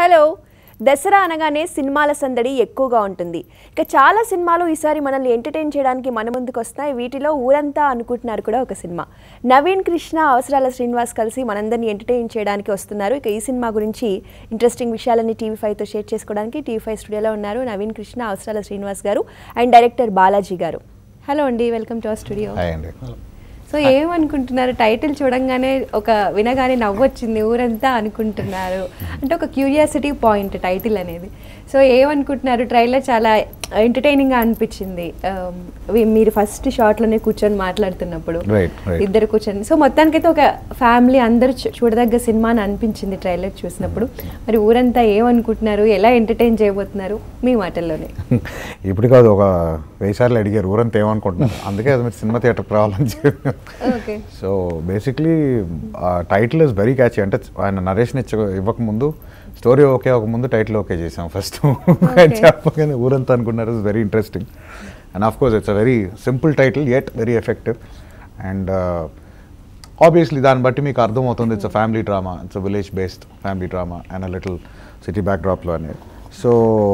Hello Dasara అనగానే సినిమాల సందడి ఎక్కువగా ఉంటుంది ఇక చాలా సినిమాలు ఈసారి మనల్ని ఎంటర్టైన్ చేయడానికి మన ముందుకు వస్తాయి వీటిలో ఊరంతా అనుకుంటున్నారు కూడా ఒక సినిమా నవీన్ కృష్ణ అవసరాల శ్రీనివాస్ కలిసి మనందరినీ ఎంటర్టైన్ చేయడానికి వస్తున్నారు ఇక ఈ సినిమా గురించి ఇంట్రెస్టింగ్ విషయాలన్నీ టీవీ ఫైవ్తో షేర్ చేసుకోవడానికి టీవీ ఫైవ్ స్టూడియోలో ఉన్నారు నవీన్ కృష్ణ అవసరాల శ్రీనివాస్ గారు అండ్ డైరెక్టర్ బాలాజీ గారు హలో అండి welcome to our studio hi అండి సో ఏమనుకుంటున్నారు టైటిల్ చూడంగానే ఒక వినగానే నవ్వొచ్చింది ఊరంతా అనుకుంటున్నారు అంటే ఒక క్యూరియాసిటీ పాయింట్ టైటిల్ అనేది సో ఏమనుకుంటున్నారు ట్రైలర్ చాలా ఎంటర్టైనింగ్గా అనిపించింది Um, వి- మీరు ఫస్ట్ షాట్లోనే కూర్చొని మాట్లాడుతున్నప్పుడు Right, right. ఇద్దరు కూర్చొని సో మొత్తానికైతే ఒక ఫ్యామిలీ అందరూ చూ- చూడదగ్గ సినిమా అని అనిపించింది ట్రైలర్ చూసినప్పుడు మరి ఊరంతా ఏమనుకుంటున్నారు ఎలా ఎంటర్టైన్ చేయబోతున్నారు మీ మాటల్లోనే ఇప్పుడు కాదు ఒక వెయ్యి సార్లు అడిగారు ఊరంతా ఏమనుకుంటున్నారు అందుకే అది మీరు సినిమా థియేటర్ రావాలని చెప్పి okay so basically title is very catchy అంటే ఆయన నరేషన్ ఇచ్చ ఇవ్వకముందు స్టోరీ ఓకే ముందు టైటిల్ ఓకే చేసాం ఫస్ట్ చెప్పగానే ఊరంతా అనుకున్నారు is very interesting and of course it's a very simple title yet very effective and obviously దాన్ని బట్టి మీకు అర్థమవుతుంది it's a family drama it's a village based family drama and a little city back డ్రాప్లో అనేది so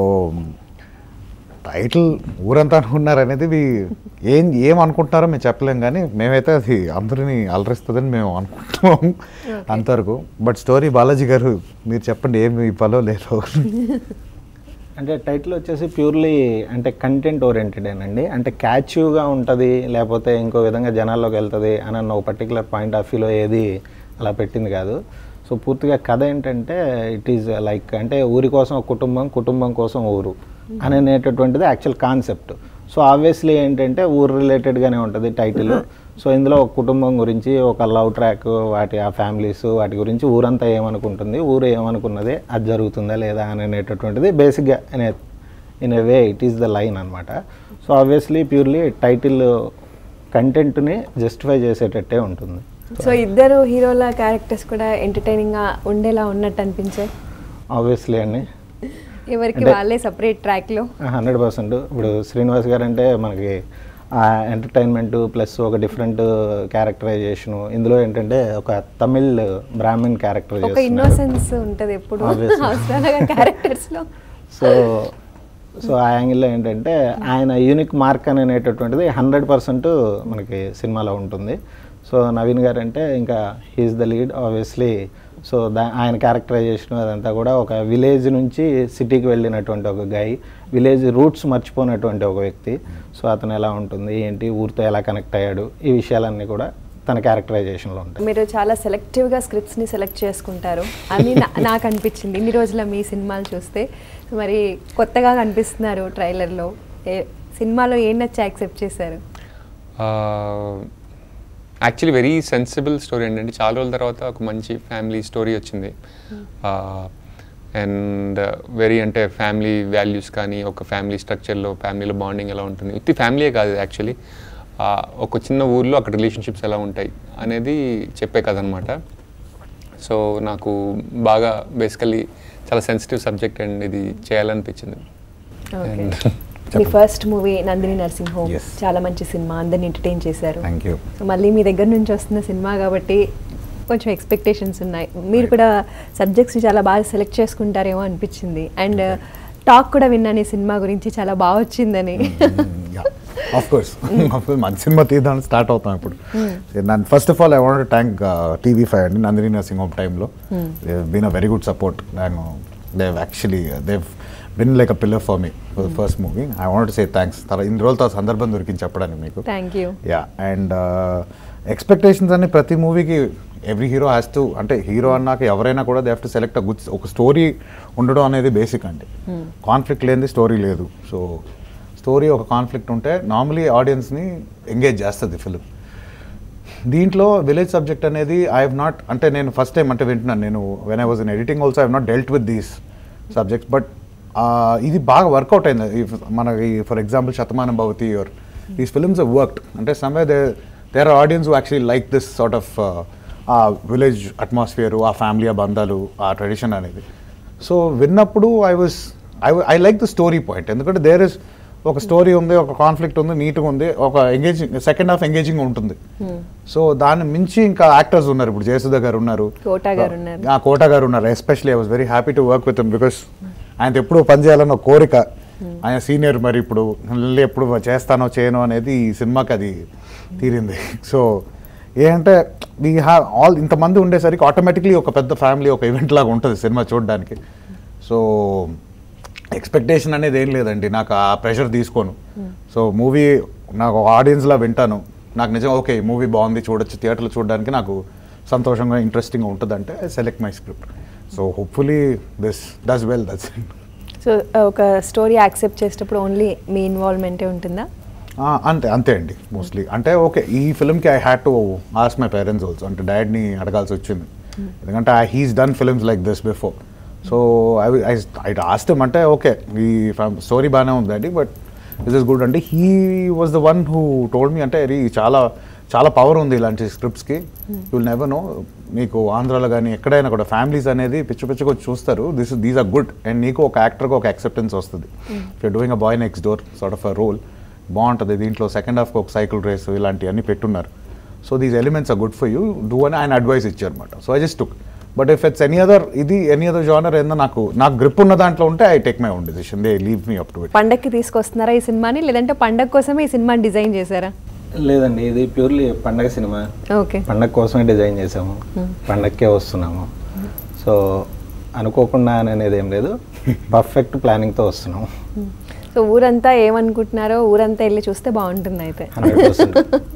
title ఊరంతా అనుకున్నారు అనేది ఇవి ఏం ఏం అనుకుంటున్నారో మేము చెప్పలేం కానీ మేమైతే అది అందరినీ అలరిస్తుందని మేము అనుకుంటున్నాం అంతవరకు బట్ స్టోరీ బాలాజీ గారు మీరు చెప్పండి ఏమి ఇవ్వాలో లేదో అంటే టైటిల్ వచ్చేసి ప్యూర్లీ అంటే కంటెంట్ ఓరియంటెడేనండి అంటే క్యాచ్యూగా ఉంటుంది లేకపోతే ఇంకో విధంగా జనాల్లోకి వెళ్తుంది అని అన్న ఒక పర్టికులర్ పాయింట్ ఆఫ్ వ్యూలో ఏది అలా పెట్టింది కాదు సో పూర్తిగా కథ ఏంటంటే ఇట్ ఈజ్ లైక్ అంటే ఊరి కోసం ఒక కుటుంబం కుటుంబం కోసం ఊరు అని అనేటటువంటిది యాక్చువల్ కాన్సెప్ట్ సో ఆబ్వియస్లీ ఏంటంటే ఊరు రిలేటెడ్గానే ఉంటుంది టైటిల్ సో ఇందులో ఒక కుటుంబం గురించి ఒక లవ్ ట్రాక్ వాటి ఆ ఫ్యామిలీస్ వాటి గురించి ఊరంతా ఏమనుకుంటుంది ఊరు ఏమనుకున్నది అది జరుగుతుందా లేదా అని అనేటటువంటిది బేసిక్గా in a way it is the line అనమాట సో ఆబ్వియస్లీ ప్యూర్లీ టైటిల్ కంటెంట్ని జస్టిఫై చేసేటట్టే ఉంటుంది సో ఇద్దరు హీరోల క్యారెక్టర్స్ కూడా ఎంటర్టైనింగ్గా ఉండేలా ఉన్నట్టు అనిపించాయి ఆబ్వియస్లీ అండి ఎవరికి అంటే- వాళ్ళే సపరేట్ ట్రాక్లో హండ్రెడ్ పర్సెంట్ ఇప్పుడు శ్రీనివాస్ గారు అంటే మనకి ఎంటర్టైన్మెంట్ ప్లస్ ఒక డిఫరెంట్ క్యారెక్టరైజేషను ఇందులో ఏంటంటే ఒక తమిళ్ బ్రాహ్మిన్ క్యారెక్టర్ ఒక చేస్తున్నారు ఇన్నోసెన్స్ ఉంటది ఎప్పుడు Obviously. అవసరాలుగా క్యారెక్టర్స్ లో సో సో ఆ యాంగిల్లో ఏంటంటే ఆయన యూనిక్ మార్క్ అని అనేటటువంటిది హండ్రెడ్ పర్సెంట్ మనకి సినిమాలో ఉంటుంది సో నవీన్ గారు అంటే ఇంకా he is the lead obviously so దా ఆయన క్యారెక్టరైజేషన్ అదంతా కూడా ఒక విలేజ్ నుంచి సిటీకి వెళ్ళినటువంటి ఒక గై విలేజ్ రూట్స్ మర్చిపోయినటువంటి ఒక వ్యక్తి సో అతను ఎలా ఉంటుంది ఏంటి ఊరితో ఎలా కనెక్ట్ అయ్యాడు ఈ విషయాలన్నీ కూడా తన క్యారెక్టరైజేషన్లో ఉంటాయి మీరు చాలా సెలెక్టివ్ గా స్క్రిప్ట్స్ ని సెలెక్ట్ చేసుకుంటారు అని నా- నాకు అనిపించింది ఇన్ని రోజుల మీ సినిమాలు చూస్తే మరి కొత్తగా కనిపిస్తున్నారు ట్రైలర్ లో ఏ- సినిమాలో ఏం నచ్చి యాక్సెప్ట్ చేశారు యాక్చువల్లీ వెరీ సెన్సిబుల్ స్టోరీ ఏంటంటే చాలా రోజుల తర్వాత ఒక మంచి ఫ్యామిలీ స్టోరీ వచ్చింది అండ్ వెరీ అంటే ఫ్యామిలీ వాల్యూస్ కానీ ఒక ఫ్యామిలీ స్ట్రక్చర్లో ఫ్యామిలీలో బాండింగ్ ఎలా ఉంటుంది ఉత్తి ఫ్యామిలీయే కాదు యాక్చువల్లీ ఒక చిన్న ఊర్లో అక్కడ రిలేషన్షిప్స్ ఎలా ఉంటాయి అనేది చెప్పే కథ అనమాట సో నాకు బాగా బేసికల్లీ చాలా సెన్సిటివ్ సబ్జెక్ట్ అండ్ ఇది చేయాలనిపించింది ఓకే And మీ first movie Nandini nursing home Yes. చాలా మంచి సినిమా అందరిని ఎంటర్టైన్ చేశారు థ్యాంక్ యూ సో మళ్ళీ మీ దగ్గర నుంచి వస్తున్న సినిమా కాబట్టి కొంచెం ఎక్స్పెక్టేషన్స్ ఉన్నాయి మీరు కూడా సబ్జెక్ట్స్ చాలా బాగా సెలెక్ట్ చేసుకుంటారేమో అనిపించింది అండ్ టాక్ కూడా విన్నాను ఈ సినిమా గురించి చాలా బాగా వచ్చిందని ఆఫ్ కోర్స్ ఆఫ్ కోర్స్ మంచి సినిమా తీద్దామని స్టార్ట్ అవుతాం ఇప్పుడు నన్ను first of all I want thank TV five అండి నందిని నర్సింగ్ హోమ్ టైంలో been a very good support నేను Dev actually Dev been like a pillar for me first movie I want say thanks తర్వాత ఇన్ని రోజులతో సందర్భం దొరికింది చెప్పడానికి మీకు thank you yeah and expectations అన్ని ప్రతి మూవీకి ఎవ్రీ హీరో హ్యాస్ టు అంటే హీరో అన్నాక ఎవరైనా కూడా they have to select a good ఒక స్టోరీ ఉండడం అనేది బేసిక్ అండి కాన్ఫ్లిక్ట్ లేనిది స్టోరీ లేదు సో స్టోరీ ఒక కాన్ఫ్లిక్ట్ ఉంటే నార్మలీ ఆడియన్స్ని ఎంగేజ్ చేస్తుంది ఫిలిం దీంట్లో విలేజ్ సబ్జెక్ట్ అనేది ఐ హావ్ నాట్ అంటే నేను ఫస్ట్ టైం అంటే వింటున్నాను నేను when I was in editing also I have not dealt with these subjects but ఇది బాగా వర్కౌట్ అయింది If మనకి for example Shatamanam Bhavathi your these films worked అంటే some way they there are audience actually like this sort of ఆ village atmosphere ఆ family ఆ బంధాలు ఆ ట్రెడిషన్ అనేది సో విన్నప్పుడు I was I I like the story point ఎందుకంటే దేర్ ఇస్ ఒక స్టోరీ ఉంది ఒక కాన్ఫ్లిక్ట్ ఉంది నీట్గా ఉంది ఒక ఎంగేజింగ్ సెకండ్ హాఫ్ ఎంగేజింగ్ ఉంటుంది సో దాన్ని మించి ఇంకా యాక్టర్స్ ఉన్నారు ఇప్పుడు జయసుధ గారు ఉన్నారు కోటా గారు ఉన్నారు. ఆ కోట గారు ఉన్నారు especially I was very happy to work with because ఆయన ఎప్పుడు పని చేయాలన్న కోరిక ఆయన సీనియర్ మరి ఇప్పుడు మళ్ళీ ఎప్పుడు చేస్తానో చేయను అనేది ఈ సినిమాకి అది తీరింది సో ఏంటంటే వీ హ్యావ్ ఆల్ ఇంతమంది ఉండేసరికి ఆటోమేటిక్లీ ఒక పెద్ద ఫ్యామిలీ ఒక ఈవెంట్ లాగా ఉంటుంది సినిమా చూడడానికి సో ఎక్స్పెక్టేషన్ అనేది ఏం లేదండి నాకు ఆ ప్రెషర్ తీసుకోను సో మూవీ నాకు ఆడియన్స్లా వింటాను నాకు నిజం ఓకే మూవీ బాగుంది చూడొచ్చు థియేటర్లో చూడడానికి నాకు సంతోషంగా ఇంట్రెస్టింగ్గా ఉంటుంది అంటే select my script so hopefully this does well that's so ఒక స్టోరీ యాక్సెప్ట్ చేసేటప్పుడు ఓన్లీ మీ ఇన్వాల్వ్మెంటే ఉంటుందా అంతే అంతే అండి మోస్ట్లీ అంటే ఓకే ఈ ఫిల్మ్కి I had to ask my parents also అంటే డాడ్ని అడగాల్సి వచ్చింది ఎందుకంటే I he's done films like this before so I I I asked him అంటే ఓకే ఈ స్టోరీ బాగానే ఉంది daddy but this is good అంటే he was the one who told me అంటే ఇది చాలా చాలా పవర్ ఉంది ఇలాంటి స్క్రిప్ట్స్కి విల్ నెవర్ నో మీకు ఆంధ్రాలో కానీ ఎక్కడైనా కూడా ఫ్యామిలీస్ అనేది పిచ్చి పిచ్చిగా వచ్చి చూస్తారు this these are good and నీకు ఒక యాక్టర్కి ఒక యాక్సెప్టెన్స్ వస్తుంది you doing a boy next door sort of a role బాగుంటుంది దీంట్లో సెకండ్ హాఫ్కి ఒక సైకిల్ రేస్ ఇలాంటివన్నీ పెట్టున్నారు so these elements are good for you do అని ఆయన అడ్వైస్ ఇచ్చారు అనమాట so I just took but if it's any other ఇది ఎనీ అదర్ జానర్ ఏందో నాకు నాకు గ్రిప్ ఉన్న దాంట్లో ఉంటే I take my own decision they leave me up to it పండక్కి తీసుకొస్తున్నారా ఈ సినిమాని లేదంటే పండగ కోసమే ఈ సినిమాని డిజైన్ చేశారా లేదండి ఇది ప్యూర్లీ పండగ సినిమా ఓకే పండగ కోసమే డిజైన్ చేసాము పండగకే వస్తున్నాము సో అనుకోకుండా అనేది ఏం లేదు పర్ఫెక్ట్ ప్లానింగ్తో వస్తున్నాము సో ఊరంతా ఏమనుకుంటున్నారో ఊరంతా వెళ్ళి చూస్తే బాగుంటుంది అయితే హండ్రెడ్ పర్సెంట్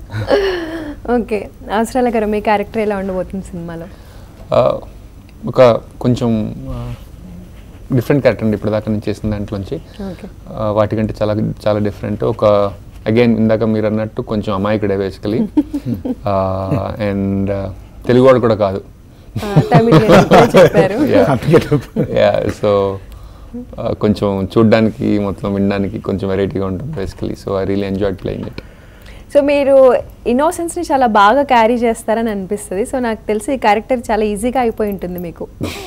ఓకే అవసరాల గారు మీ క్యారెక్టర్ ఎలా ఉండబోతుంది సినిమాలో ఆ, ఒక కొంచెం డిఫరెంట్ క్యారెక్టర్ అండి ఇప్పుడు దాకా నేను చేసిన దాంట్లోంచి ఓకే ఆ, వాటికంటే చాలా చాలా డిఫరెంట్ ఒక అగైన్ ఇందాక మీరు అన్నట్టు కొంచెం అమాయకుడే బేసికలీ అండ్ తెలుగువాడు కూడా కాదు తమిళ చెప్పారు యా సో కొంచెం చూడ్డానికి మొత్తం వినడానికి కొంచెం వెరైటీగా ఉంటుంది basically so I really enjoyed playing it so మీరు ఇన్నోసెన్స్ని చాలా బాగా క్యారీ చేస్తారని అనిపిస్తుంది సో నాకు తెలిసి ఈ క్యారెక్టర్ చాలా ఈజీగా అయిపోయి ఉంటుంది మీకు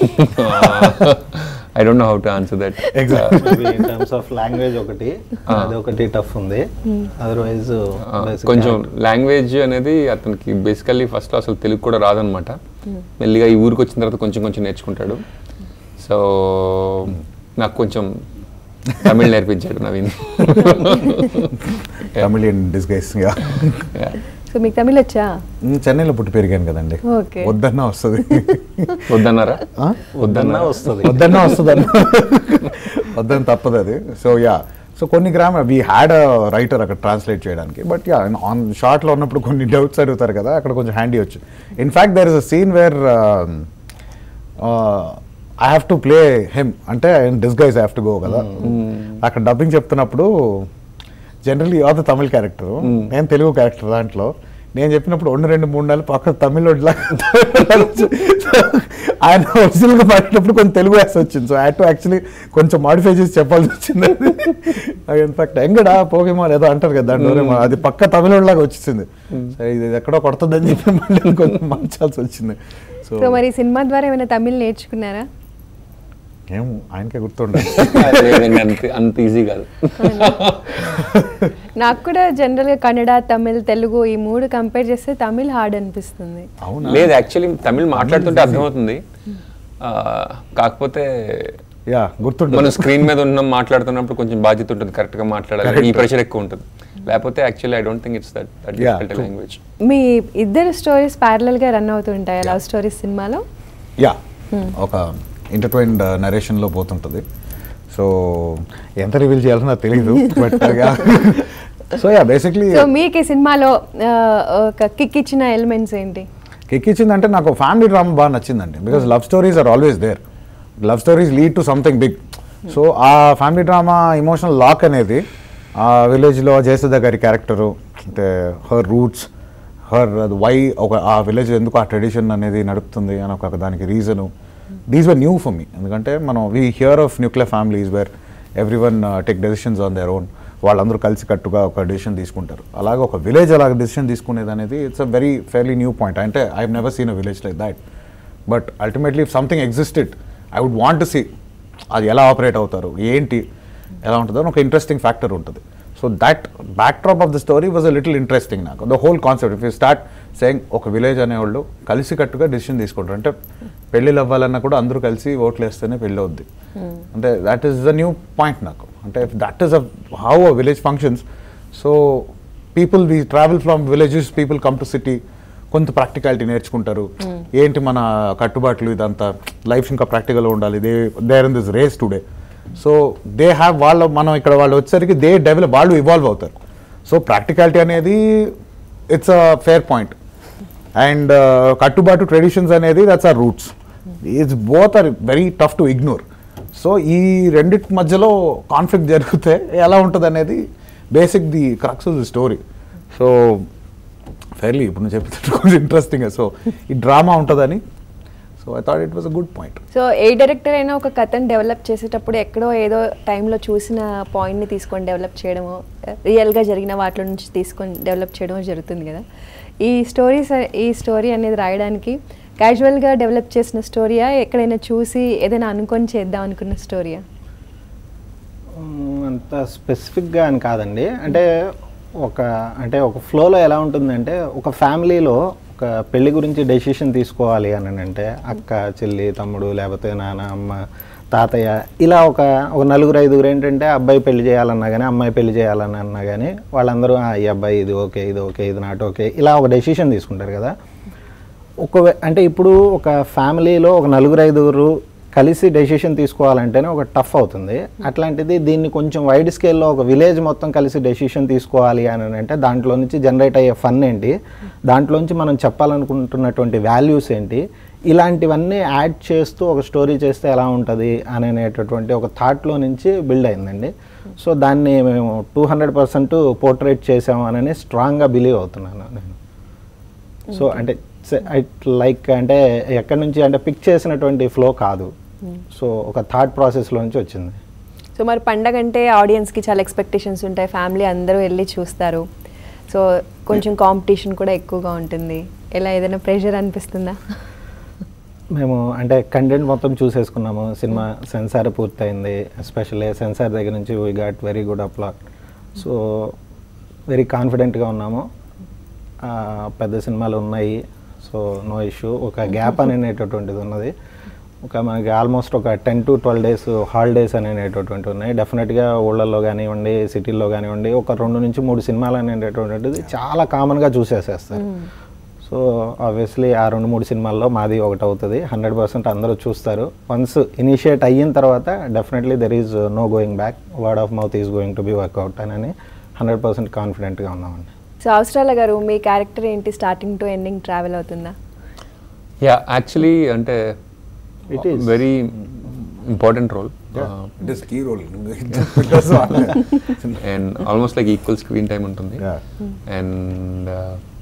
I don't know how to answer that in terms of language ఒకటి అది ఒకటి టఫ్ ఉంది అదర్వైజ్ కొంచెం లాంగ్వేజ్ అనేది అతనికి బేసికల్లీ ఫస్ట్ అసలు తెలుగు కూడా రాదనమాట మెల్లిగా ఈ ఊరికి వచ్చిన తర్వాత కొంచెం కొంచెం నేర్చుకుంటాడు సో నాకు కొంచెం తమిళ్ నేర్పించాడు Naveen Tamilian disguise yeah Yeah. So మీకు తమిళ్ వచ్చా చెన్నైలో పుట్టి పెరిగాను కదండి Okay. వద్దన్నా వస్తుంది వద్దన్నారా ఆ? వద్దన్నా వస్తుంది వద్దన్నా వస్తుంది అన్న వద్దని తప్పదు అది సో యా సో కొన్ని గ్రామ వీ హ్యాడ్ అ రైటర్ అక్కడ ట్రాన్స్లేట్ చేయడానికి బట్ యా ఆన్ షార్ట్లో ఉన్నప్పుడు కొన్ని డౌట్స్ అడుగుతారు కదా అక్కడ కొంచెం హ్యాండీ వచ్చు in fact there is a scene where I have to play him అంటే డిస్గైజ్ హ్యావ్ టు గో కదా అక్కడ డబ్బింగ్ చెప్తున్నప్పుడు జనరల్లీ యువర్ తమిళ్ క్యారెక్టర్ నేను తెలుగు క్యారెక్టర్ దాంట్లో నేను చెప్పినప్పుడు రెండు రెండు మూడు నెలలు పక్క తమిళ ఆయన ఒరిజినల్గా పాడేటప్పుడు కొంచెం తెలుగు యాక్స్ వచ్చింది సో హ్యాడ్ టు యాక్చువల్లీ కొంచెం మాడిఫై చేసి చెప్పాల్సి వచ్చింది ఇన్ఫాక్ట్ ఎంగడా పోగేమో ఏదో అంటారు కదా దాంట్లో అది పక్క తమిళలాగా వచ్చేసింది సరే ఇది ఎక్కడో కొడుతుందని చెప్పి మళ్ళీ కొంచెం మార్చాల్సి వచ్చింది సో సో మరి ఈ సినిమా ద్వారా ఏమైనా తమిళ్ నేర్చుకున్నారా ఏమో ఆయనకే గుర్తుండదు లేదండి, అంత అంత ఈజీ కాదు నాకు కూడా జనరల్గా కన్నడ తమిళ్ తెలుగు ఈ మూడు కంపేర్ చేస్తే తమిళ్ హార్డ్ అనిపిస్తుంది అవునా లేదు యాక్చువల్లీ తమిళ్ మాట్లాడుతుంటే అర్థమవుతుంది ఆ, కాకపోతే యా గుర్తుండదు మనం స్క్రీన్ మీద ఉన్న మాట్లాడుతున్నప్పుడు కొంచెం బాధ్యత ఉంటుంది కరెక్ట్ గా మాట్లాడాలి ఈ ప్రెషర్ ఎక్కువ ఉంటుంది లేకపోతే actually I don't think it's that that Yeah, difficult true. Language మీ ఇద్దరు స్టోరీస్ ప్యారలల్ గా రన్ అవుతుంటాయి లవ్ స్టోరీస్ సినిమాలో యా ఒక ఇంటర్ట్వైన్డ్ నరేషన్లో పోతుంటుంది సో ఎంత రివీల్ చేయాలో నాకు తెలియదు but so yeah basically so మీకు ఈ సినిమాలో ఆ, ఒక కిక్ ఇచ్చిన ఎలిమెంట్స్ ఏంటి కిక్ ఇచ్చిందంటే నాకు ఫ్యామిలీ డ్రామా బాగా నచ్చిందండి because love stories are always there love stories lead to something big so ఆ ఫ్యామిలీ డ్రామా ఇమోషనల్ లాక్ అనేది ఆ విలేజ్లో జయసుధ గారి క్యారెక్టరు అంటే హర్ రూట్స్ హర్ వై ఒక ఆ విలేజ్ ఎందుకు ఆ ట్రెడిషన్ అనేది నడుపుతుంది అని ఒక దానికి reason these were new for me ఎందుకంటే మనం we hear of nuclear families where everyone take decisions on their own వాళ్ళందరూ కలిసి కట్టుగా ఒక డెసిషన్ తీసుకుంటారు అలాగే ఒక విలేజ్ అలాగ డెసిషన్ తీసుకునేది అనేది it's a very fairly new point అంటే I never seen a village like that but ultimately if something existed I would want to see అది ఎలా ఆపరేట్ అవుతారు ఏంటి ఎలా ఉంటుందో అని ఒక ఇంట్రెస్టింగ్ ఫ్యాక్టర్ ఉంటుంది so that backdrop of the story was a little interesting నాకు the whole concept if you start saying ఒక విలేజ్ అనేవాళ్ళు కలిసికట్టుగా డిసిషన్ తీసుకుంటారు అంటే పెళ్ళిళ్ళు అవ్వాలన్నా కూడా అందరూ కలిసి ఓట్లు వేస్తేనే పెళ్ళి అవుద్ది అంటే that is the new point నాకు అంటే that is how a village functions so people we travel from villages people come to city కొంత ప్రాక్టికాలిటీ నేర్చుకుంటారు ఏంటి మన కట్టుబాట్లు ఇదంతా లైఫ్ ఇంకా ప్రాక్టికల్గా ఉండాలి they there in this race today so they have వాళ్ళ మనం ఇక్కడ వాళ్ళు వచ్చేసరికి దే డెవలప్ వాళ్ళు ఇవాల్వ్ అవుతారు సో ప్రాక్టికాలిటీ అనేది it's a fair point and కట్టుబాటు ట్రెడిషన్స్ అనేది that's are roots it's both are very tough to ignore so ఈ రెండింటి మధ్యలో కాన్ఫ్లిక్ట్ జరిగితే ఎలా ఉంటుంది అనేది basic the crux the story so fairly ఇప్పుడు నువ్వు చెప్పినట్టు కొంచెం ఇంట్రెస్టింగ్ సో ఈ డ్రామా ఉంటుందని so I thought it was a good point so ఏ డైరెక్టర్ అయినా ఒక కథను డెవలప్ చేసేటప్పుడు ఎక్కడో ఏదో టైంలో చూసిన పాయింట్ని తీసుకొని డెవలప్ చేయడము రియల్గా జరిగిన వాటిలో నుంచి తీసుకొని డెవలప్ చేయడమో జరుగుతుంది కదా ఈ స్టోరీస్ ఈ స్టోరీ అనేది రాయడానికి క్యాజువల్గా డెవలప్ చేసిన స్టోరీయా ఎక్కడైనా చూసి ఏదైనా అనుకొని చేద్దాం అనుకున్న స్టోరీయా మ్మ్, అంత స్పెసిఫిక్గా అని కాదండి అంటే ఒక అంటే ఒక ఫ్లోలో ఎలా ఉంటుందంటే ఒక ఫ్యామిలీలో ఒక పెళ్లి గురించి డెసిషన్ తీసుకోవాలి అని అంటే అక్క చెల్లి తమ్ముడు లేకపోతే నాన్న అమ్మ తాతయ్య ఇలా ఒక ఒక నలుగురు ఐదుగురు ఏంటంటే అబ్బాయి పెళ్లి చేయాలన్నా కానీ అమ్మాయి పెళ్లి చేయాలని అన్నా కానీ వాళ్ళందరూ "ఆ, ఈ అబ్బాయి ఇది ఓకే ఇది ఓకే ఇది నాట్ ఓకే ఇలా ఒక డెసిషన్ తీసుకుంటారు కదా ఒక అంటే ఇప్పుడు ఒక ఫ్యామిలీలో ఒక నలుగురు ఐదుగురు కలిసి డెసిషన్ తీసుకోవాలంటేనే ఒక టఫ్ అవుతుంది అట్లాంటిది దీన్ని కొంచెం వైడ్ స్కేల్లో ఒక విలేజ్ మొత్తం కలిసి డెసిషన్ తీసుకోవాలి అని అంటే దాంట్లో నుంచి జనరేట్ అయ్యే ఫన్ ఏంటి దాంట్లో నుంచి మనం చెప్పాలనుకుంటున్నటువంటి వాల్యూస్ ఏంటి ఇలాంటివన్నీ యాడ్ చేస్తూ ఒక స్టోరీ చేస్తే ఎలా ఉంటుంది అనేటటువంటి ఒక థాట్లో నుంచి బిల్డ్ అయిందండి సో దాన్ని మేము టూ హండ్రెడ్ పర్సెంట్ పోర్ట్రేట్ చేసాము అని స్ట్రాంగ్గా బిలీవ్ అవుతున్నాను నేను సో అంటే ఇట్ లైక్ అంటే ఎక్కడి నుంచి అంటే పిక్ చేసినటువంటి ఫ్లో కాదు సో ఒక థాట్ ప్రాసెస్లో నుంచి వచ్చింది సో మరి పండగ అంటే ఆడియన్స్కి చాలా ఎక్స్పెక్టేషన్స్ ఉంటాయి ఫ్యామిలీ అందరూ వెళ్ళి చూస్తారు సో కొంచెం కాంపిటీషన్ కూడా ఎక్కువగా ఉంటుంది ఎలా ఏదైనా ప్రెషర్ అనిపిస్తుందా మేము అంటే కంటెంట్ మొత్తం చూసేసుకున్నాము సినిమా సెన్సార్ పూర్తయింది ఎస్పెషల్లీ సెన్సార్ దగ్గర నుంచి we got very good applaud so very కాన్ఫిడెంట్గా ఉన్నాము ఆ, పెద్ద సినిమాలు ఉన్నాయి సో నో ఇష్యూ ఒక గ్యాప్ అనేటటువంటిది ఉన్నది ఒక మనకి ఆల్మోస్ట్ ఒక ten to twelve days holidays అనేటటువంటి ఉన్నాయి డెఫినెట్గా ఊళ్ళల్లో కానివ్వండి సిటీల్లో కానివ్వండి ఒక రెండు నుంచి మూడు సినిమాలు అనేటటువంటిది చాలా కామన్గా చూసేసేస్తారు సో ఆబ్వియస్లీ ఆ రెండు మూడు సినిమాల్లో మాది ఒకటి అవుతుంది హండ్రెడ్ పర్సెంట్ అందరూ చూస్తారు వన్స్ ఇనిషియేట్ అయిన తర్వాత definitely there is no going back word of mouth is going to be work out అని హండ్రెడ్ పర్సెంట్ కాన్ఫిడెంట్గా ఉన్నామండి సో అవసరాల గారు మీ క్యారెక్టర్ ఏంటి స్టార్టింగ్ టు ఎండింగ్ ట్రావెల్ అవుతుందా యా యాక్చువల్లీ అంటే It is. Very important role it is key role and almost like equal screen time ఉంటుంది Yeah. And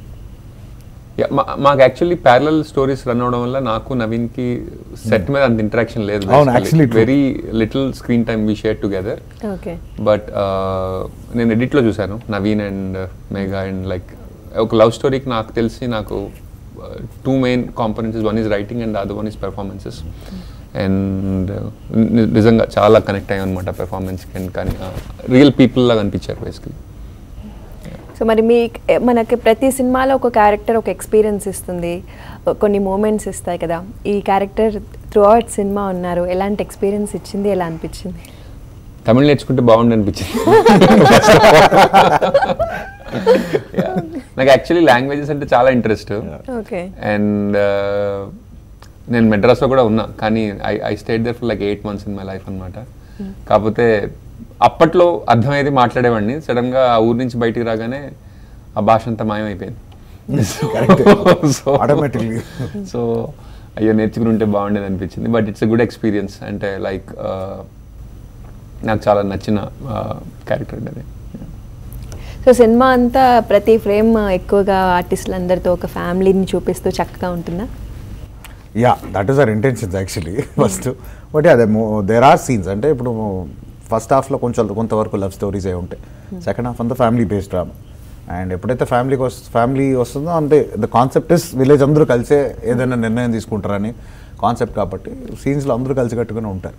మాకు actually parallel stories run అవడం వల్ల నాకు నవీన్కి సెట్ మీద అంత ఇంటరాక్షన్ లేదు అవును, actually true. Very little screen time we share together okay but నేను ఎడిట్లో చూశాను Naveen and Megha and like ఒక లవ్ స్టోరీకి నాకు తెలిసి నాకు two main components one is writing and other one is performances and నిజంగా చాలా కనెక్ట్ అయ్యాం అనమాట పెర్ఫార్మెన్స్కి అండ్ కానీ రియల్ పీపుల్ లాగా అనిపించారు బేసికలీ సో మరి మీ మనకి ప్రతి సినిమాలో ఒక క్యారెక్టర్ ఒక ఎక్స్పీరియన్స్ ఇస్తుంది కొన్ని మూమెంట్స్ ఇస్తాయి కదా ఈ క్యారెక్టర్ త్రూ అవుట్ సినిమా ఉన్నారు ఎలాంటి ఎక్స్పీరియన్స్ ఇచ్చింది ఎలా అనిపించింది తమిళ్ నేర్చుకుంటే బాగుండు అనిపించింది Yeah. నాకు యాక్చువల్లీ లాంగ్వేజెస్ అంటే చాలా ఇంట్రెస్ట్ ఓకే అండ్ నేను మెడ్రాస్లో కూడా ఉన్నా కానీ I I stayed there for like eight months in my life అనమాట కాకపోతే అప్పట్లో అర్థమయ్యేది మాట్లాడేవాడిని సడన్గా ఆ ఊరి నుంచి బయటికి రాగానే ఆ భాష అంతా మాయమైపోయింది సో ఆటోమేటిక్లీ సో అయ్యో నేర్చుకుని ఉంటే బాగుండేది అనిపించింది but it's a good experience అంటే లైక్ నాకు చాలా నచ్చిన క్యారెక్టర్ అది సో సినిమా అంతా ప్రతి ఫ్రేమ్ ఎక్కువగా ఆర్టిస్టులందరితో ఒక ఫ్యామిలీని చూపిస్తూ చక్కగా ఉంటుందా yeah that is our intentions actually first but అదే దేర్ ఆర్ సీన్స్ అంటే ఇప్పుడు ఫస్ట్ హాఫ్లో కొంచెం కొంతవరకు లవ్ స్టోరీస్ అయి ఉంటాయి సెకండ్ హాఫ్ అంతా ఫ్యామిలీ బేస్డ్ డ్రామా అండ్ ఎప్పుడైతే ఫ్యామిలీకి వస్ ఫ్యామిలీ వస్తుందో అంతే ద కాన్సెప్ట్ ఇస్ విలేజ్ అందరూ కలిసే ఏదైనా నిర్ణయం తీసుకుంటారని కాన్సెప్ట్ కాబట్టి సీన్స్లో అందరూ కలిసి కట్టుకుని ఉంటారు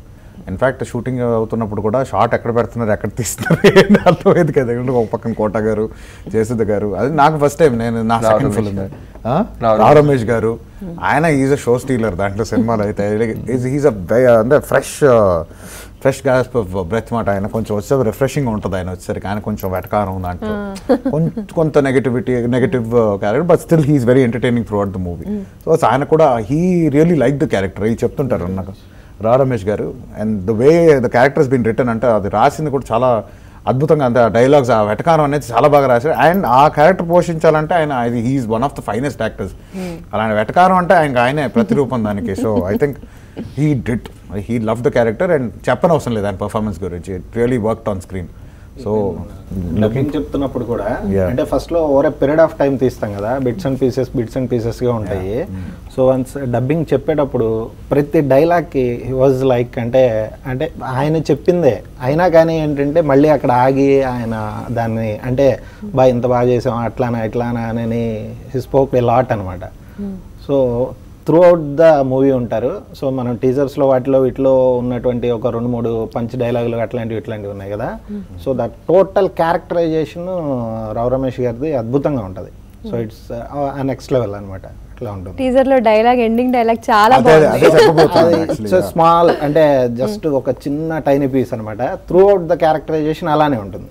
ఇన్ఫాక్ట్ షూటింగ్ అవుతున్నప్పుడు కూడా షార్ట్ ఎక్కడ పెడుతున్నారు ఎక్కడ తీస్తున్నారు ఏంటి అర్థమైంది కదా ఎందుకంటే ఒక పక్కన కోట గారు జయసుధ గారు అది నాకు ఫస్ట్ టైం నేను నా రావు సెకండ్ రమేష్ ఫిల్మ్ గారు. రావు రావు రమేష్ గారు ఆయన ఈజ్ అ షో స్టీలర్ దాంట్లో సినిమాలో అయితే ఈజ్ అ అంటే ఫ్రెష్ ఫ్రెష్ గ్యాస్ బ్రెత్ మాట ఆయన కొంచెం వచ్చే రిఫ్రెషింగ్ ఉంటుంది ఆయన వచ్చేసరికి ఆయన కొంచెం వెటకారం దాంట్లో కొంచెం కొంత negativity negative character but still he's very entertaining throughout the movie so ఆయన కూడా he really like the character ఇది చెప్తుంటారు నాకు Rao Ramesh garu and the way the characters been written అంటే అది రాసింది కూడా చాలా అద్భుతంగా అంతే ఆ డైలాగ్స్ ఆ వెటకారం అనేది చాలా బాగా రాశారు అండ్ ఆ క్యారెక్టర్ పోషించాలంటే ఆయన ఇది he's one of the finest actors అలాంటి వెటకారం అంటే ఆయన ఆయనే ప్రతిరూపం దానికి so I think he did he love the character and చెప్పనవసరం లేదు ఆయన పర్ఫార్మెన్స్ గురించి really work on screen so dubbing చెప్తున్నప్పుడు కూడా Yeah. అంటే ఫస్ట్ లో ఓవర్ పీరియడ్ ఆఫ్ టైం తీస్తాం కదా bits and pieces bits and pieces గా ఉంటాయి సో వన్స్ డబ్బింగ్ చెప్పేటప్పుడు ప్రతి డైలాగ్ కి వాజ్ లైక్ అంటే అంటే ఆయన చెప్పిందే అయినా కానీ ఏంటంటే మళ్ళీ అక్కడ ఆగి ఆయన దాన్ని అంటే బా ఇంత బాగా చేసాం అట్లానా ఇట్లానా అని స్పోక్ ఏ లాట్ అనమాట so throughout the movie ఉంటారు సో మనం టీజర్స్లో వాటిలో వీటిలో ఉన్నటువంటి ఒక రెండు మూడు పంచ్ డైలాగులు అట్లాంటివి ఇట్లాంటివి ఉన్నాయి కదా so that total characterization Rao Ramesh గారిది అద్భుతంగా ఉంటుంది సో ఇట్స్ నెక్స్ట్ లెవెల్ అనమాట అట్లా ఉంటుంది టీజర్ లో డైలాగ్ ఎండింగ్ డైలాగ్ చాలా అదే అదే బాగుంది చెప్పబోతున్నాను actually. స్మాల్ అంటే జస్ట్ ఒక చిన్న టైనీ పీస్ అనమాట త్రూ అవుట్ ద క్యారెక్టరైజేషన్ అలానే ఉంటుంది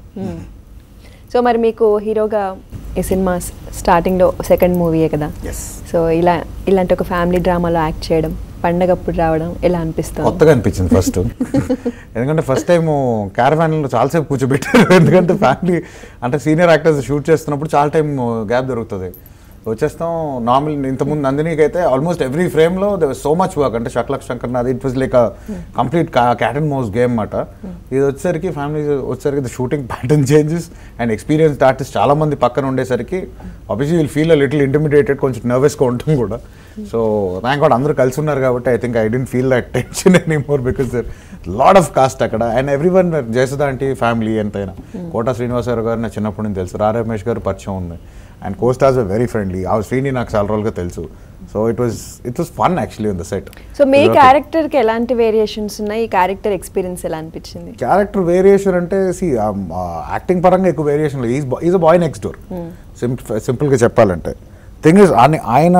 సో మరి మీకు హీరోగా ఈ సినిమా స్టార్టింగ్ లో సెకండ్ మూవీయే కదా Yes. సో ఇలా ఇలాంటి ఒక ఫ్యామిలీ డ్రామాలో యాక్ట్ చేయడం పండగప్పుడు రావడం ఎలా అనిపిస్తుంది కొత్తగా అనిపించింది ఫస్ట్ ఎందుకంటే ఫస్ట్ టైం క్యారవాన్లో చాలాసేపు కూర్చోబెట్టారు ఎందుకంటే ఫ్యామిలీ అంటే సీనియర్ యాక్టర్స్ షూట్ చేస్తున్నప్పుడు చాలా టైం గ్యాప్ దొరుకుతుంది వచ్చేస్తాం నార్మల్ ఇంతకుముందు నందినికి అయితే ఆల్మోస్ట్ ఎవ్రీ ఫ్రేమ్లో ద సో మచ్ వర్క్ అంటే షట్లక్ శంకర్ నాది it was like complete cat and mouse game అన్నమాట ఇది వచ్చేసరికి ఫ్యామిలీ వచ్చేసరికి the shooting pattern changes and experienced artist చాలా మంది పక్కన ఉండేసరికి obviously will feel little intimidated కొంచెం నర్వస్గా ఉంటాం కూడా సో థ్యాంక్ గాడ్ అందరూ కలిసి ఉన్నారు కాబట్టి I think I didn't feel that tension any more because there lot of cast అక్కడ అండ్ ఎవ్రీ వన్ జయసుధ అంటే ఫ్యామిలీ ఎంతైనా కోట శ్రీనివాసరావు గారు నా చిన్నప్పటి నుంచి తెలుసు రా రమేష్ గారు పరిచయం ఉంది అండ్ కోస్టార్స్ వెరీ ఫ్రెండ్లీ ఆ శ్రీని నాకు చాలా రోజులుగా తెలుసు so it was it was fun actually on the set so మీ క్యారెక్టర్ కి ఎలాంటి వేరియేషన్స్ ఉన్నాయి ఈ క్యారెక్టర్ ఎక్స్పీరియన్స్ ఎలా అనిపించింది క్యారెక్టర్ వేరియేషన్ అంటే సి యాక్టింగ్ పరంగా ఎక్కువ వేరియేషన్ లేదు is is a boy next door సింపుల్గా చెప్పాలంటే థింగ్ ఇస్ ఆయన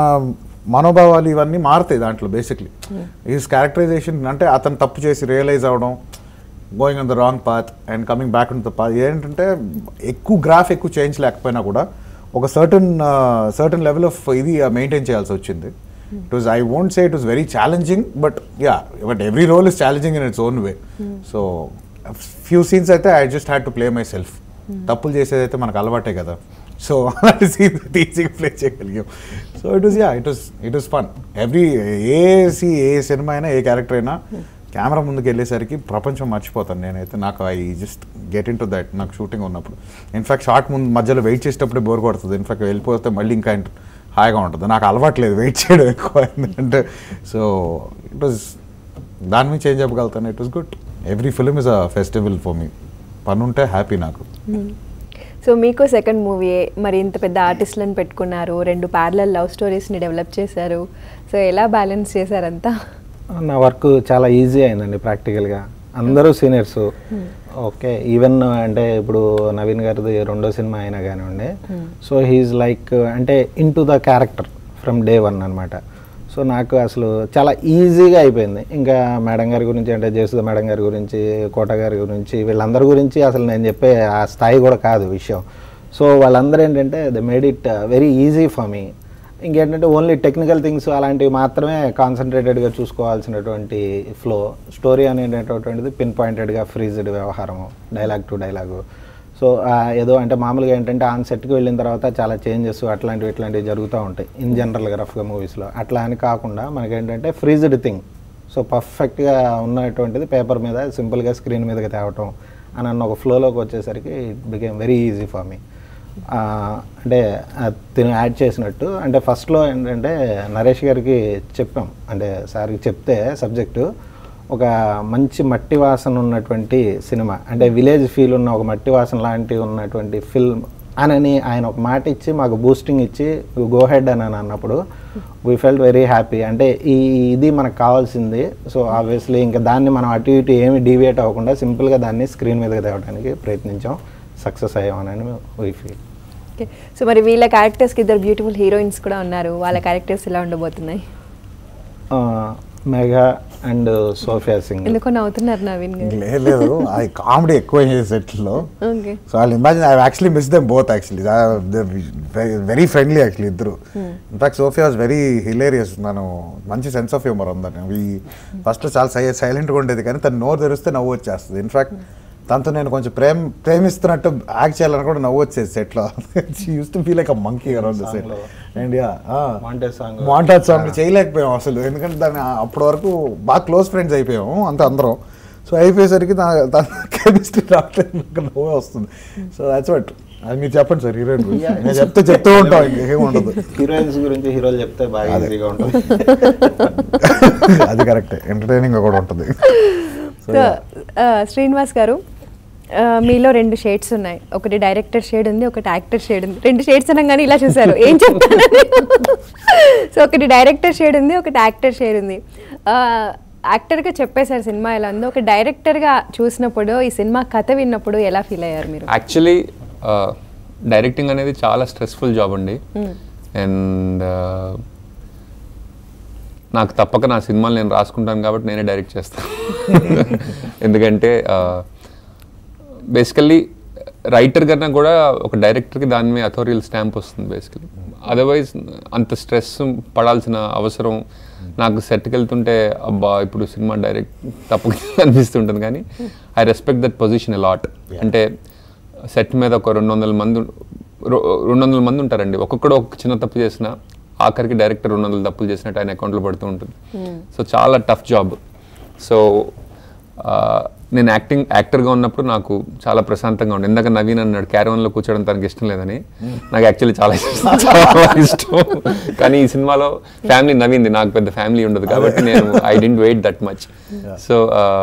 మనోభావాలు ఇవన్నీ మారుతాయి దాంట్లో బేసిక్లీ ఈజ్ క్యారెక్టరైజేషన్ అంటే అతను తప్పు చేసి రియలైజ్ అవడం going on the wrong path and coming back to the path ఏంటంటే ఎక్కువ గ్రాఫ్ ఎక్కువ చేంజ్ లేకపోయినా కూడా ఒక సర్టన్ సర్టన్ లెవెల్ ఆఫ్ ఇది మెయింటైన్ చేయాల్సి వచ్చింది it was I won't say it was very challenging but yeah but every role is challenging in its own way so few scenes అయితే I just had to play myself తప్పులు చేసేది అయితే మనకు అలవాటే కదా so అలాంటి scene ఈజీగా play చేయగలిగాం so it was yeah it was it was fun every ఏ సి ఏ సినిమా అయినా ఏ క్యారెక్టర్ అయినా కెమెరా ముందుకు వెళ్ళేసరికి ప్రపంచం మర్చిపోతాను నేనైతే నాకు I just get into that నాకు షూటింగ్ ఉన్నప్పుడు ఇన్ఫాక్ట్ షార్ట్ ముందు మధ్యలో వెయిట్ చేసేటప్పుడు బోర్ కొడుతుంది ఇన్ఫాక్ట్ వెళ్ళిపోతే మళ్ళీ ఇంకా ఇంట- హాయిగా ఉంటుంది నాకు అలవాట్లేదు వెయిట్ చేయడం ఎక్కువ ఎందుకంటే సో ఇట్ వాజ్ దాని మీద చేంజ్ అవ్వగలుగుతాను it was good every film is a festival for me పని ఉంటే హ్యాపీ నాకు సో మీకు సెకండ్ మూవీ మరి ఇంత పెద్ద ఆర్టిస్టులను పెట్టుకున్నారు రెండు ప్యారలల్ లవ్ స్టోరీస్ని డెవలప్ చేశారు సో ఎలా బ్యాలెన్స్ చేశారంతా నా వర్క్ చాలా ఈజీ అయిందండి ప్రాక్టికల్గా అందరూ సీనియర్స్ ఓకే ఈవెన్ అంటే ఇప్పుడు నవీన్ గారిది రెండో సినిమా అయినా కానివ్వండి సో హీఈస్ లైక్ అంటే into the character from day one అనమాట సో నాకు అసలు చాలా ఈజీగా అయిపోయింది ఇంకా మేడం గారి గురించి అంటే జయసుధ మేడం గారి గురించి కోట గారి గురించి వీళ్ళందరి గురించి అసలు నేను చెప్పే ఆ స్థాయి కూడా కాదు విషయం సో వాళ్ళందరూ ఏంటంటే the made it very easy for me ఇంకేంటంటే ఓన్లీ టెక్నికల్ థింగ్స్ అలాంటివి మాత్రమే కాన్సన్ట్రేటెడ్గా చూసుకోవాల్సినటువంటి ఫ్లో స్టోరీ అనేటటువంటిది పిన్ పాయింటెడ్గా ఫ్రీజ్డ్ వ్యవహారము డైలాగ్ టు డైలాగు సో ఏదో అంటే మామూలుగా ఏంటంటే ఆన్ సెట్కి వెళ్ళిన తర్వాత చాలా చేంజెస్ అట్లాంటివి ఇట్లాంటివి జరుగుతూ ఉంటాయి ఇన్ జనరల్గా రఫ్గా మూవీస్లో అట్లా అని కాకుండా మనకేంటంటే ఫ్రీజ్డ్ థింగ్ సో పర్ఫెక్ట్గా ఉన్నటువంటిది పేపర్ మీద సింపుల్గా స్క్రీన్ మీదకి తేవటం అని అన్న ఒక ఫ్లోలోకి వచ్చేసరికి it became very easy for me ఆ, అంటే ఆ తిను యాడ్ చేసినట్టు అంటే ఫస్ట్లో ఏంటంటే నరేష్ గారికి చెప్పాం అంటే సార్కి చెప్తే సబ్జెక్టు ఒక మంచి మట్టి వాసన ఉన్నటువంటి సినిమా అంటే విలేజ్ ఫీల్ ఉన్న ఒక మట్టి వాసన లాంటి ఉన్నటువంటి ఫిల్మ్ అనని ఆయన ఒక మాట ఇచ్చి మాకు బూస్టింగ్ ఇచ్చి గో హెడ్ అని అని అన్నప్పుడు వీ ఫెల్ట్ వెరీ హ్యాపీ అంటే ఈ ఇది మనకు కావాల్సింది సో ఆబ్వియస్లీ ఇంకా దాన్ని మనం అటు ఇటు ఏమి డీవియేట్ అవ్వకుండా సింపుల్గా దాన్ని స్క్రీన్ మీదకి తేవడానికి ప్రయత్నించాం సక్సెస్ అయ్యామని వీ ఫీల్ ఓకే సో మరి వీళ్ళ క్యారెక్టర్స్కి ఇద్దరు బ్యూటిఫుల్ హీరోయిన్స్ కూడా ఉన్నారు వాళ్ళ క్యారెక్టర్స్ ఎలా ఉండబోతున్నాయి మెగా అండ్ సోఫియా సింగ్ ఎందుకో నవ్వుతున్నారు నవీన్ గారు లేదు లేదు అది కామెడీ ఎక్కువ సెట్లో ఓకే సో వాళ్ళు imagine I actually miss them both actually very friendly actually ఇద్దరు in fact Sophia was very hilarious నన్ను మంచి సెన్స్ ఆఫ్ హ్యూమర్ ఉందని ఈ ఫస్ట్ చాలా సై సైలెంట్గా ఉండేది కానీ తను నోరు తెరిస్తే నవ్వు వచ్చేస్తుంది ఇన్ఫాక్ట్ తనతో నేను కొంచెం ప్రేమ ప్రేమిస్తున్నట్టు యాక్ట్ చేయాలని కూడా నవ్వు వచ్చేది సెట్లో used to feel like a monkey around the set Song లో. And yeah Montage song. Montage song చేయలేకపోయాం అసలు ఎందుకంటే దాన్ని అప్పటి వరకు బాగా క్లోజ్ ఫ్రెండ్స్ అయిపోయాము అంత అందరం సో అయిపోయేసరికి తన కెమిస్ట్రీ రావట్లేదు నాకు నవ్వే వస్తుంది సో దాట్స్ వాట్ అది మీరు చెప్పండి సార్ హీరోయిన్ గురించి Yeah. నేను చెప్తే చెప్తూ ఉంటాం ఇంకేం ఉండదు హీరోయిన్స్ గురించి హీరోలు చెప్తే బాగా ఈజీగా ఉంటుంది అది కరెక్టే ఎంటర్టైనింగ్ కూడా ఉంటుంది So, సో yeah. శ్రీనివాస్ గారు ఆ, మీలో రెండు షేడ్స్ ఉన్నాయి ఒకటి డైరెక్టర్ షేడ్ ఉంది ఒకటి యాక్టర్ షేడ్ ఉంది రెండు షేడ్స్ అనగానే ఇలా చూసారు ఏం చెప్తానని సో ఒకటి డైరెక్టర్ షేడ్ ఉంది ఒకటి యాక్టర్ షేడ్ ఉంది ఆ, యాక్టర్గా చెప్పేశారు సినిమా ఎలా ఉందో ఒక డైరెక్టర్గా చూసినప్పుడు ఈ సినిమా కథ విన్నప్పుడు ఎలా ఫీల్ అయ్యారు మీరు యాక్చువల్లీ డైరెక్టింగ్ అనేది చాలా స్ట్రెస్ఫుల్ జాబ్ అండి అండ్ నాకు తప్పక నా సినిమాలు నేను రాసుకుంటాను కాబట్టి నేనే డైరెక్ట్ చేస్తాను ఎందుకంటే బేసికల్లీ రైటర్ కన్నా కూడా ఒక డైరెక్టర్కి దాని మీద అథోరియల్ స్టాంప్ వస్తుంది బేసికలీ అదర్వైజ్ అంత స్ట్రెస్ పడాల్సిన అవసరం నాకు సెట్కి వెళ్తుంటే అబ్బా ఇప్పుడు సినిమా డైరెక్ట్ తప్పక అనిపిస్తుంటుంది కానీ I respect that position lot అంటే సెట్ మీద ఒక రెండు వందల మంది ఉం- రొ- రెండు వందల మంది ఉంటారండి ఒక్కొక్కడు ఒక చిన్న తప్పు చేసినా ఆఖరికి డైరెక్టర్ రెండు వందల తప్పులు చేసినట్టు ఆయన అకౌంట్లో పడుతూ ఉంటుంది సో చాలా టఫ్ జాబ్ సో ఆ, నేను యాక్టింగ్ యాక్టర్గా ఉన్నప్పుడు నాకు చాలా ప్రశాంతంగా ఉంది ఇందాక నవీన్ అన్నాడు క్యారవన్లో కూర్చోవడం తనకి ఇష్టం లేదని నాకు యాక్చువల్లీ చాలా ఇష్టం చాలా ఇష్టం కానీ ఈ సినిమాలో ఫ్యామిలీ నవీన్ది నాకు పెద్ద ఫ్యామిలీ ఉండదు కాబట్టి నేను I didn't wait that much so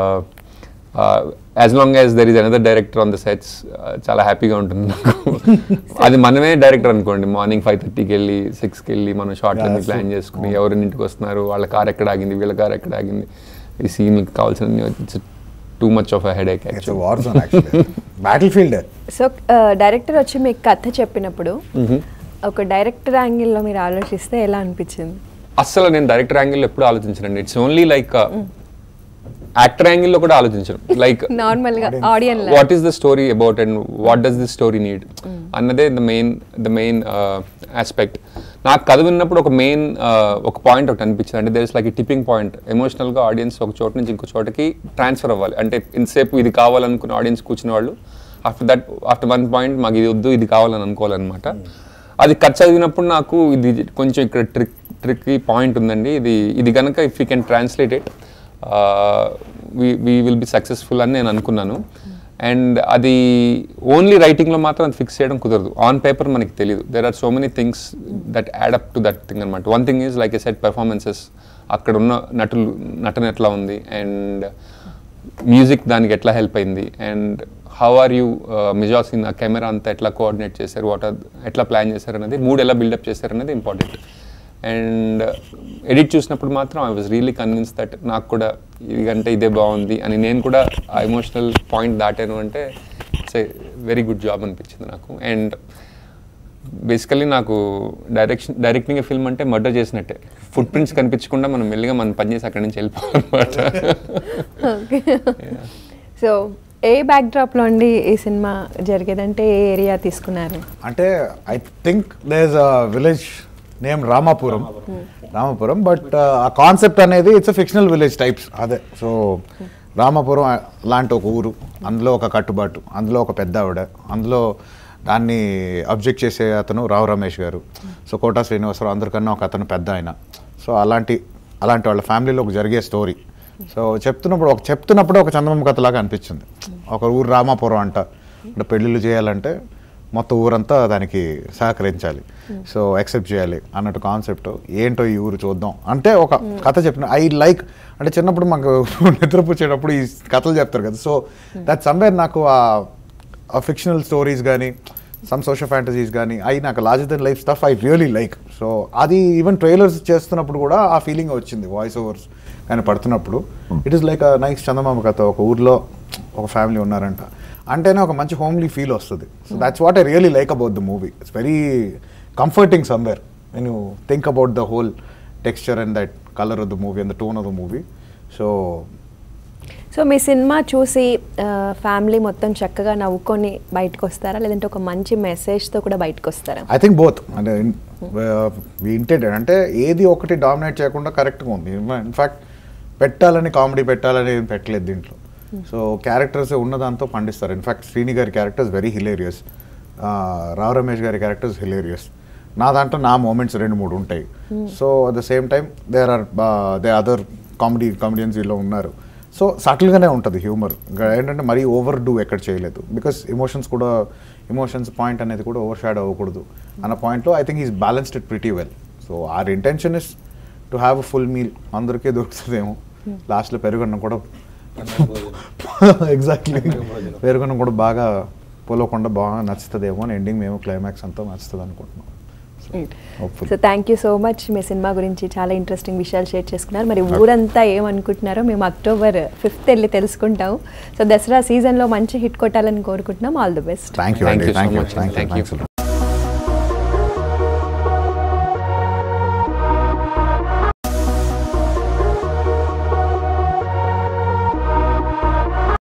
as long as there is another director on the sets చాలా హ్యాపీగా ఉంటుంది నాకు అది మనమే డైరెక్టర్ అనుకోండి మార్నింగ్ ఫైవ్ థర్టీకి వెళ్ళి సిక్స్కి వెళ్ళి మనం షార్ట్లన్నీ ప్లాన్ చేసుకుని ఎవరి ఇంటికి వస్తున్నారు వాళ్ళ కార్ ఎక్కడ ఆగింది వీళ్ళ కార్ ఎక్కడ ఆగింది ఈ సీన్కి కావాల్సిన too much of a headache it's war zone actually battlefield so director వచ్చి మీకు కథ చెప్పినప్పుడు ఒక డైరెక్టర్ యాంగిల్లో మీరు ఆలోచిస్తే ఎలా అనిపించింది అస్సలు నేను డైరెక్టర్ యాంగిల్లో ఎప్పుడు ఆలోచించనండి ఇట్స్ ఓన్లీ లైక్ యాక్టర్ యాంగిల్లో కూడా ఆలోచించను లైక్ నార్మల్గా audience what is the story about and what does this story need అన్నదే the main the main aspect నాకు కథ విన్నప్పుడు ఒక మెయిన్ ఒక పాయింట్ ఒకటి అనిపించింది అంటే there is like tipping point ఎమోషనల్గా ఆడియన్స్ ఒక చోట నుంచి ఇంకో చోటకి ట్రాన్స్ఫర్ అవ్వాలి అంటే ఇంతసేపు ఇది కావాలనుకున్న ఆడియన్స్ కూర్చున్న వాళ్ళు after that after one point మాకు ఇది వద్దు ఇది కావాలని అనుకోవాలన్నమాట అది కథ చదివినప్పుడు నాకు ఇది కొంచెం ఇక్కడ ట్రిక్ ట్రిక్ పాయింట్ ఉందండి ఇది ఇది కనుక if you can translate it we will be successful అని నేను అనుకున్నాను అండ్ అది ఓన్లీ రైటింగ్లో మాత్రం అది ఫిక్స్ చేయడం కుదరదు ఆన్ పేపర్ మనకి తెలియదు there are so many things that add up to that thing అనమాట one thing is like a set performances అక్కడ ఉన్న నటులు నటన ఎట్లా ఉంది అండ్ మ్యూజిక్ దానికి ఎట్లా హెల్ప్ అయింది and how are you mise en scene ఆ కెమెరా అంతా ఎట్లా కోఆర్డినేట్ చేశారు వాట్ ఆర్ ఎట్లా ప్లాన్ చేశారు అనేది మూడు ఎలా బిల్డప్ చేశారు అనేది ఇంపార్టెంట్ అండ్ ఎడిట్ చూసినప్పుడు మాత్రం I was really convince that నాకు కూడా ఇదిగంటే ఇదే బాగుంది అని నేను కూడా ఆ ఎమోషనల్ పాయింట్ దాటాను అంటే it's a very good job అనిపించింది నాకు అండ్ బేసికలీ నాకు డైరెక్షన్ డైరెక్టింగ్ ఫిల్మ్ అంటే మర్డర్ చేసినట్టే ఫుట్ ప్రింట్స్ కనిపించకుండా మనం మెల్లిగా మనం పని చేసి అక్కడి నుంచి వెళ్ళిపోవాలన్నమాట ఓకే సో ఏ బ్యాక్డ్రాప్లో అండి ఈ సినిమా జరిగేదంటే ఏ ఏరియా తీసుకున్నారు అంటే I think there's a village name Ramapuram Ramapuram but ఆ కాన్సెప్ట్ అనేది ఇట్స్ ఫిక్షనల్ విలేజ్ టైప్స్ అదే సో రామాపురం ఆ- లాంటి ఒక ఊరు అందులో ఒక కట్టుబాటు అందులో ఒక పెద్ద ఆవిడ అందులో దాన్ని అబ్జెక్ట్ చేసే అతను రావు రమేష్ గారు సో కోటా శ్రీనివాసరావు అందరికన్నా ఒక అతను పెద్ద ఆయన సో అలాంటి అలాంటి వాళ్ళ ఫ్యామిలీలో ఒక జరిగే స్టోరీ సో చెప్తున్నప్పుడు ఒక చెప్తున్నప్పుడు ఒక చందమామ కథలాగా అనిపించింది ఒక ఊరు రామాపురం అంట అంటే పెళ్ళిళ్ళు చేయాలంటే మొత్తం ఊరంతా దానికి సహకరించాలి సో యాక్సెప్ట్ చేయాలి అన్నట్టు కాన్సెప్ట్ ఏంటో ఈ ఊరు చూద్దాం అంటే ఒక కథ చెప్పిన ఐ లైక్ అంటే చిన్నప్పుడు మాకు నిద్రపుచ్చేటప్పుడు ఈ కథలు చెప్తారు కదా సో దట్ సమ్వేర్ నాకు ఆ ఫిక్షనల్ స్టోరీస్ కానీ సమ్ సోషల్ ఫ్యాంటసీస్ కానీ అవి నాకు larger than life stuff I really like so అది ఈవెన్ ట్రైలర్స్ చేస్తున్నప్పుడు కూడా ఆ ఫీలింగ్ వచ్చింది వాయిస్ ఓవర్స్ కానీ పడుతున్నప్పుడు it is like nice Chandamama కథ ఒక ఊర్లో ఒక ఫ్యామిలీ ఉన్నారంట అంటేనే ఒక మంచి హోమ్లీ ఫీల్ వస్తుంది so that's what I really like about the movie it's very comforting somewhere when you think about the whole texture and that colour of the movie and the tone of the movie so so మీ సినిమా చూసి family మొత్తం చక్కగా నవ్వుకొని బయటకు వస్తారా లేదంటే ఒక మంచి మెసేజ్తో కూడా బయటకు వస్తారా ఐ థింక్ బోత్ అంటే ఇంటెంటెడ్ అంటే ఏది ఒకటి డామినేట్ చేయకుండా కరెక్ట్గా ఉంది ఇన్ఫాక్ట్ పెట్టాలని కామెడీ పెట్టాలని ఏం పెట్టలేదు దీంట్లో సో క్యారెక్టర్స్ ఉన్న దాంతో పండిస్తారు ఇన్ఫాక్ట్ శ్రీని గారి characters very hilarious Rao Ramesh గారి క్యారెక్టర్స్ హిలేరియస్ నా దాంట్లో నా మూమెంట్స్ రెండు మూడు ఉంటాయి so at the same time there are they other comedy comedians వీళ్ళు ఉన్నారు సో సటిల్గానే ఉంటుంది హ్యూమర్ ఏంటంటే మరీ ఓవర్ డూ ఎక్కడ చేయలేదు బికాస్ ఎమోషన్స్ కూడా ఎమోషన్స్ పాయింట్ అనేది కూడా ఓవర్ షాడ్ అవ్వకూడదు అన్న పాయింట్లో I think is balanced it pretty well so our intention is to have a full meal అందరికీ దొరుకుతుందేమో లాస్ట్లో పెరుగున్న కూడా ఎగ్జాక్ట్లీ పెరుగున్న కూడా బాగా పోలకుండా బాగా నచ్చుతుందేమో అని ఎండింగ్ మేము క్లైమాక్స్ అంతా నచ్చుతుంది అనుకుంటున్నాం hopefully. So thank you so much మీ సినిమా గురించి చాలా ఇంట్రెస్టింగ్ విషయాలు షేర్ చేసుకున్నారు మరి ఊరంతా ఏమనుకుంటున్నారో మేము అక్టోబర్ ఫిఫ్త్ వెళ్ళి తెలుసుకుంటాం సో దసరా సీజన్లో మంచి హిట్ కొట్టాలని కోరుకుంటున్నాం all the best thank you Thank అండి you so thank you much. Thank you Thank you. Thanks